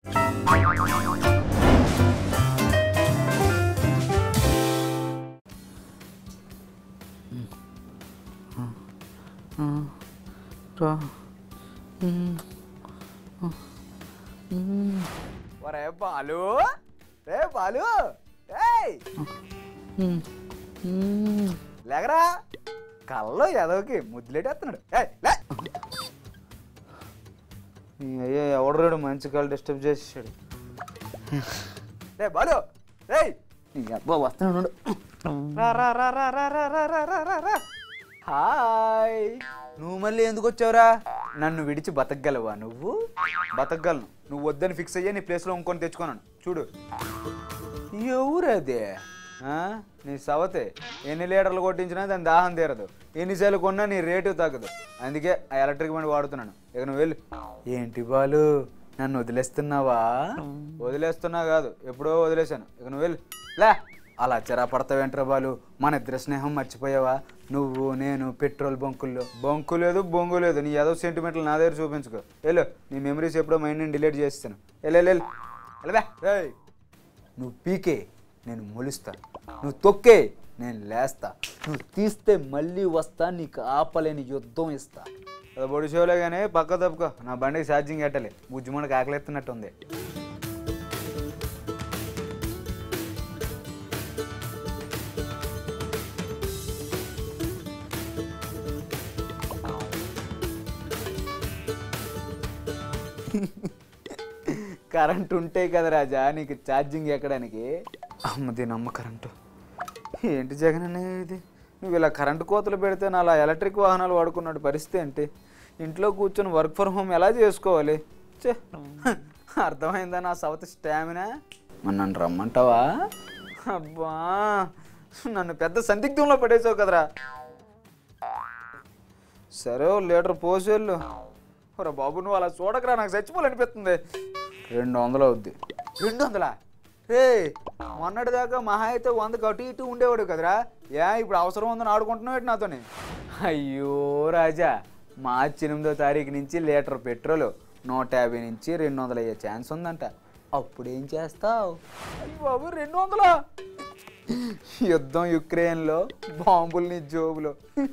ఒరే బాలు రే బాలు ఏయ్ లేగరా కల్లో ఎదవకి ముద్దులేటేస్తున్నాడు ఏయ్ లే ఈ అయ్యో ఎవడరాడు మంచి కాళ్ళు డిస్టర్బ్ చేసేసాడు రే బాలు రేయ్ నీ అబ్బా వస్తున్నాడు రా రా రా రా రా రా రా రా రా రా రా హాయ్ నువ్వు మళ్ళీ ఎందుకు వచ్చావురా నన్ను విడిచి బతకగలవా నువ్వు బతకగలను నువ్వు వద్దని ఫిక్స్ అయ్యా నీ ప్లేస్లో ఇంకొని తెచ్చుకున్నాను చూడు ఎవరదే ఆ? నీ సవతే ఎన్ని లీటర్లు కొట్టించినా దాని దాహం తీరదు ఎన్నిసార్లు కొన్నా నీ రేటు తగ్గదు అందుకే ఆ ఎలక్ట్రిక్ బండి వాడుతున్నాను ఇక నువ్వు వెళ్ళు ఏంటి బాలు నన్ను వదిలేస్తున్నావా వదిలేస్తున్నా కాదు ఎప్పుడో వదిలేశాను ఇక నువ్వు వెళ్ళు లే అలా చెరా పడతావేంట్రా బాలు మన ఇద్దరి స్నేహం మర్చిపోయావా నువ్వు నేను పెట్రోల్ బంకుల్లో బంకు లేదు బొంగు లేదు నీ ఏదో సెంటిమెంట్లు నా దగ్గర చూపించుకో వెళ్ళు నీ మెమరీస్ ఎప్పుడో మైండ్ నేను డిలీట్ చేస్తాను వెళ్ళు వెళ్ళు వెళ్ళు వెళ్ళబే రేయ్ నువ్వు పీకే నేను మొలుస్తా నువ్వు తొక్కే నేను లేస్తా నువ్వు తీస్తే మళ్ళీ వస్తా నీకు ఆపలేని యుద్ధం ఇస్తా అది పొడి షోలే కానీ పక్క తప్పుకో నా బండికి ఛార్జింగ్ పెట్టలే బుజ్జిమండకి ఆకలిస్తున్నట్టుంది కరెంట్ ఉంటే కదా రాజా నీకు ఛార్జింగ్ ఎక్కడానికి అమ్మ దీని అమ్మ కరెంటు ఏంటి జగన్ అన్న ఇది నువ్వు ఇలా కరెంటు కోతలు పెడితే నా అలా ఎలక్ట్రిక్ వాహనాలు వాడుకున్నాడు పరిస్థితి ఏంటి ఇంట్లో కూర్చొని వర్క్ ఫ్రమ్ హోమ్ ఎలా చేసుకోవాలి చే అర్థమైందా నా సవత స్టామినా మరి నన్ను రమ్మంటావా అబ్బా నన్ను పెద్ద సందిగ్ధంలో పడేసావు కదరా సరే ఓ లీటర్ పోసేళ్ళు ఒరే బాబు నువ్వు అలా చూడకరా నాకు చచ్చిపోవాలనిపిస్తుంది రెండు వందలు అవుద్ది రెండు వందలా రే మొన్నటిదాకా మహా అయితే వందకు అటు ఇటు ఉండేవాడు కదరా ఏ ఇప్పుడు అవసరం ఉందని ఆడుకుంటున్నావు ఏంటి నాతోని అయ్యో రాజా మార్చి ఎనిమిదో తారీఖు నుంచి లీటర్ పెట్రోల్ నూట యాభై నుంచి రెండు వందలు అయ్యే ఛాన్స్ ఉందంట అప్పుడు ఏం చేస్తావు అయ్యో బాబు రెండు వందలా యుద్ధం యుక్రెయిన్లో బాంబులు నీ జోబులో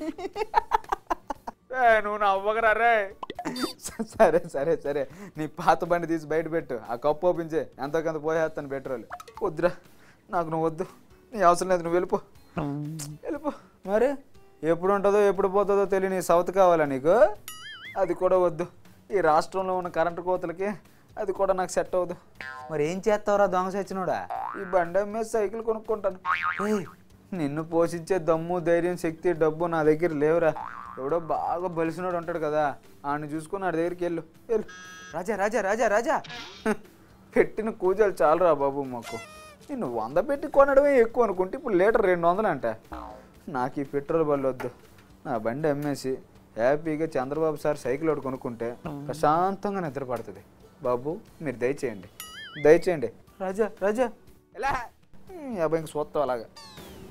ఏ, నువ్వు నవ్వకరా రే సరే సరే సరే నీ పాత బండి తీసి బయట పెట్టు ఆ కప్పు ఓపించే ఎంతో కొంత పోయేస్తాను పెట్రోల్ వద్దురా నాకు నువ్వు వద్దు నీ అవసరం లేదు నువ్వు వెళ్ళిపో వెళ్ళిపో మరి ఎప్పుడు ఉంటుందో ఎప్పుడు పోతుందో తెలియని సౌత్ కావాలా నీకు అది కూడా వద్దు ఈ రాష్ట్రంలో ఉన్న కరెంటు కోతలకి అది కూడా నాకు సెట్ అవ్వదు మరి ఏం చేస్తావురా దొంగ సచ్చినోడా ఈ బండి అమ్మే సైకిల్ కొనుక్కుంటాను ఏయ్, నిన్ను పోషించే దమ్ము ధైర్యం శక్తి డబ్బు నా దగ్గర లేవురా ఎవడో బాగా బలిసినోడు ఉంటాడు కదా ఆయన చూసుకుని ఆడి దగ్గరికి వెళ్ళు వెళ్ళు రాజా రాజా రాజా రాజా హ, పెట్టిన కూజాలు చాలురా బాబు మాకు నేను వంద పెట్టి కొనడమే ఎక్కువ అనుకుంటే ఇప్పుడు లీటర్ రెండు వందలు అంట నాకు ఈ పెట్రోల్ బండి వద్దు నా బండి అమ్మేసి హ్యాపీగా చంద్రబాబు సార్ సైకిల్ ఒకటి కొనుక్కుంటే ప్రశాంతంగా నిద్ర పడుతుంది బాబు మీరు దయచేయండి దయచేయండి రాజా రాజా ఎలా యాభై ఇంక చూస్తాం అలాగా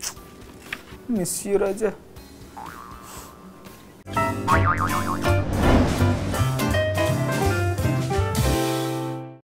మిస్ యూ రాజా